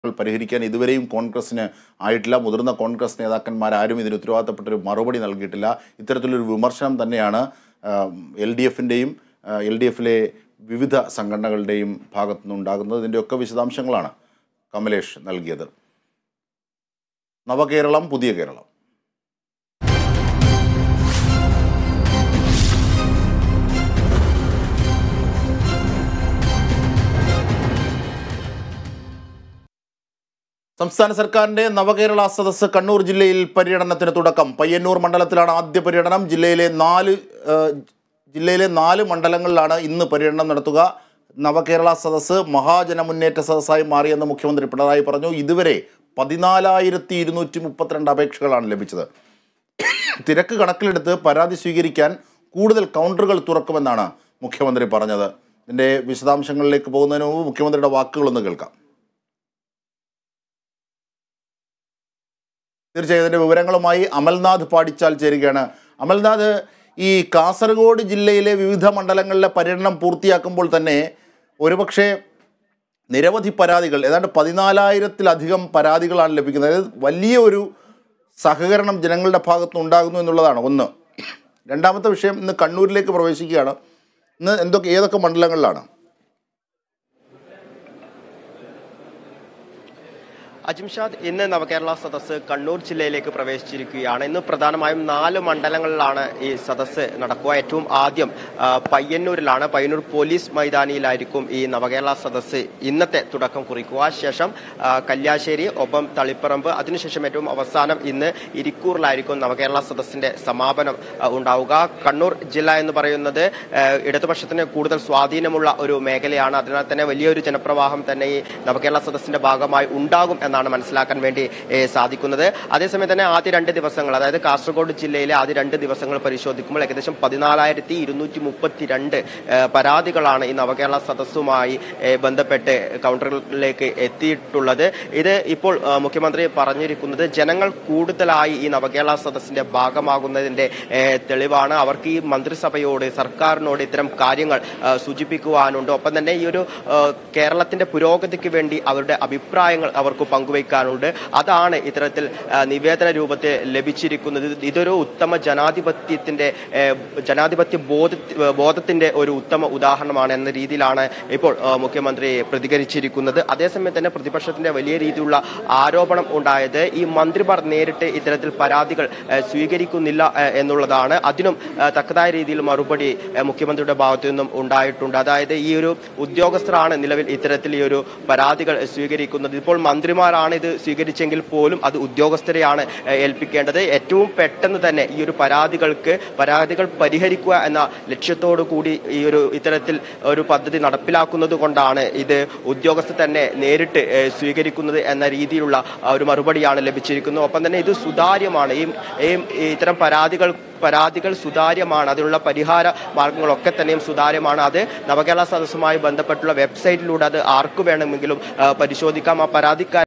പരിഹരിക്കാൻ ഇതുവരെയും കോൺഗ്രസിന് ആയിട്ടില്ല മുതിർന്ന കോൺഗ്രസ് നേതാക്കന്മാരാരും ഇതിന് ഉത്തരവാദിത്തപ്പെട്ടൊരു മറുപടി നൽകിയിട്ടില്ല ഇത്തരത്തിലൊരു വിമർശനം തന്നെയാണ് എൽ ഡി എഫിൻ്റെയും എൽ ഡി എഫിലെ വിവിധ സംഘടനകളുടെയും ഭാഗത്തു നിന്നുണ്ടാകുന്നത് ഇതിൻ്റെയൊക്കെ വിശദാംശങ്ങളാണ് കമലേഷ് നൽകിയത് നവകേരളം പുതിയ കേരളം സംസ്ഥാന സർക്കാരിന്റെ നവകേരള സദസ്സ് കണ്ണൂർ ജില്ലയിൽ പര്യടനത്തിന് തുടക്കം പയ്യന്നൂർ മണ്ഡലത്തിലാണ് ആദ്യ പര്യടനം ജില്ലയിലെ നാല് ആ, ജില്ലയിലെ നാല് മണ്ഡലങ്ങളിലാണ് ഇന്ന് പര്യടനം നടത്തുക നവകേരള സദസ്സ് മഹാജന മുന്നേറ്റ സദസ്സായി മാറിയെന്ന് മുഖ്യമന്ത്രി പിണറായി പറഞ്ഞു ഇതുവരെ പതിനാലായിരത്തി ഇരുന്നൂറ്റി മുപ്പത്തിരണ്ട് അപേക്ഷകളാണ് ലഭിച്ചത് തിരക്ക് കണക്കിലെടുത്ത് പരാതി സ്വീകരിക്കാൻ കൂടുതൽ കൗണ്ടറുകൾ തുറക്കുമെന്നാണ് മുഖ്യമന്ത്രി പറഞ്ഞത് ഇതിൻ്റെ വിശദാംശങ്ങളിലേക്ക് പോകുന്നതിന് മുമ്പ് മുഖ്യമന്ത്രിയുടെ വാക്കുകളൊന്ന് കേൾക്കാം തീർച്ചയായും ഇതിൻ്റെ വിവരങ്ങളുമായി അമൽനാഥ് പാടിച്ചാൽ ചേരുകയാണ് അമൽനാഥ് ഈ കാസർഗോഡ് ജില്ലയിലെ വിവിധ മണ്ഡലങ്ങളിലെ പര്യടനം പൂർത്തിയാക്കുമ്പോൾ തന്നെ ഒരുപക്ഷെ നിരവധി പരാതികൾ ഏതാണ്ട് പതിനാലായിരത്തിലധികം പരാതികളാണ് ലഭിക്കുന്നത് അതായത് വലിയ ഒരു സഹകരണം ജനങ്ങളുടെ ഭാഗത്ത് ഉണ്ടാകുന്നു എന്നുള്ളതാണ് ഒന്ന് രണ്ടാമത്തെ വിഷയം ഇന്ന് കണ്ണൂരിലേക്ക് പ്രവേശിക്കുകയാണ് ഇന്ന് എന്തൊക്കെ ഏതൊക്കെ മണ്ഡലങ്ങളിലാണ് അജിംഷാദ് ഇന്ന് നവകേരള സദസ്സ് കണ്ണൂർ ജില്ലയിലേക്ക് പ്രവേശിച്ചിരിക്കുകയാണ് ഇന്ന് പ്രധാനമായും നാല് മണ്ഡലങ്ങളിലാണ് ഈ സദസ്സ് നടക്കുക ഏറ്റവും ആദ്യം ആ, പയ്യന്നൂരിലാണ് പയ്യന്നൂർ പോലീസ് മൈതാനിയിലായിരിക്കും ഈ നവകേരള സദസ്സ് ഇന്നത്തെ തുടക്കം കുറിക്കുക ശേഷം ആ, കല്യാശ്ശേരി ഒപ്പം തളിപ്പറമ്പ് അതിനുശേഷം ഏറ്റവും അവസാനം ഇന്ന് ഇരിക്കൂറിലായിരിക്കും നവകേരള സദസ്സിന്റെ സമാപനം ആ, ഉണ്ടാവുക കണ്ണൂർ ജില്ല എന്ന് പറയുന്നത് ആ, ഇടതുപക്ഷത്തിന് കൂടുതൽ സ്വാധീനമുള്ള ഒരു മേഖലയാണ് അതിനാൽ തന്നെ വലിയൊരു ജനപ്രവാഹം തന്നെ ഈ നവകേരള സദസ്സിന്റെ ഭാഗമായി ഉണ്ടാകും എന്നാണ് മനസ്സിലാക്കാൻ വേണ്ടി ഏ, സാധിക്കുന്നത് അതേസമയം തന്നെ ആദ്യ രണ്ട് ദിവസങ്ങൾ അതായത് കാസർഗോഡ് ജില്ലയിലെ ആദ്യ രണ്ട് ദിവസങ്ങൾ പരിശോധിക്കുമ്പോൾ ഏകദേശം പതിനാലായിരത്തി ഇരുന്നൂറ്റി മുപ്പത്തിരണ്ട് പരാതികളാണ് ഈ നവകേരള സദസ്സുമായി ഏ, ബന്ധപ്പെട്ട് കൗണ്ടറിലേക്ക് എത്തിയിട്ടുള്ളത് ഇത് ഇപ്പോൾ ആ, മുഖ്യമന്ത്രി പറഞ്ഞിരിക്കുന്നത് ജനങ്ങൾ കൂടുതലായി ഈ നവകേരള സദസ്സിന്റെ ഭാഗമാകുന്നതിന്റെ ഏ, തെളിവാണ് അവർക്ക് ഈ മന്ത്രിസഭയോട് സർക്കാരിനോട് ഇത്തരം കാര്യങ്ങൾ ആ, സൂചിപ്പിക്കുവാനുണ്ട് ഒപ്പം തന്നെ ഈ ഒരു ആ, കേരളത്തിന്റെ പുരോഗതിക്ക് വേണ്ടി അവരുടെ അഭിപ്രായങ്ങൾ അവർക്ക് പങ്കുവയ്ക്കാനുണ്ട് അതാണ് ഇത്തരത്തിൽ ആ, നിവേദന രൂപത്തിൽ ലഭിച്ചിരിക്കുന്നത് ഇത് ഇതൊരു ഉത്തമ ജനാധിപത്യത്തിന്റെ ഏ, ജനാധിപത്യ ബോധ ബോധത്തിന്റെ ഒരു ഉത്തമ ഉദാഹരണമാണ് എന്ന രീതിയിലാണ് ഇപ്പോൾ ആ, മുഖ്യമന്ത്രി പ്രതികരിച്ചിരിക്കുന്നത് അതേസമയം തന്നെ പ്രതിപക്ഷത്തിന്റെ വലിയ രീതിയിലുള്ള ആരോപണം ഉണ്ടായത് ഈ മന്ത്രിമാർ നേരിട്ട് ഇത്തരത്തിൽ പരാതികൾ ഏ, സ്വീകരിക്കുന്നില്ല ഏ, എന്നുള്ളതാണ് അതിനും ഏ, തക്കതായ രീതിയിൽ മറുപടി ഏ, മുഖ്യമന്ത്രിയുടെ ഭാഗത്തു നിന്നും ഉണ്ടായിട്ടുണ്ട് അതായത് ഈ ഒരു ഉദ്യോഗസ്ഥരാണ് നിലവിൽ ഇത്തരത്തിൽ ഈ ഒരു പരാതികൾ സ്വീകരിക്കുന്നത് ഇപ്പോൾ മന്ത്രിമാരാണ് ഇത് സ്വീകരിച്ചെങ്കിൽ പോലും അത് ഉദ്യോഗസ്ഥരെയാണ് ഏ, ഏൽപ്പിക്കേണ്ടത് ഏറ്റവും പെട്ടെന്ന് തന്നെ ഈ ഒരു പരാതികൾക്ക് പരാതികൾ പരിഹരിക്കുക എന്ന ലക്ഷ്യത്തോടു കൂടി ഈ ഒരു ഇത്തരത്തിൽ ഒരു പദ്ധതി നടപ്പിലാക്കുന്നത് കൊണ്ടാണ് ഇത് ഉദ്യോഗസ്ഥർ തന്നെ നേരിട്ട് ഏ, സ്വീകരിക്കുന്നത് എന്ന രീതിയിലുള്ള ആ, ഒരു മറുപടിയാണ് ലഭിച്ചിരിക്കുന്നത് ഒപ്പം തന്നെ ഇത് സുതാര്യമാണ് ഈ ഈ- ഈ ഇത്തരം പരാതികൾ പരാതികൾ സുതാര്യമാണ് അതിനുള്ള പരിഹാര മാർഗങ്ങളൊക്കെ തന്നെയും സുതാര്യമാണ് അത് നവകേരള സദസ്സുമായി ബന്ധപ്പെട്ടുള്ള വെബ്സൈറ്റിലൂടെ അത് ആർക്ക് വേണമെങ്കിലും ആ, പരിശോധിക്കാം ആ പരാതിക്കാർ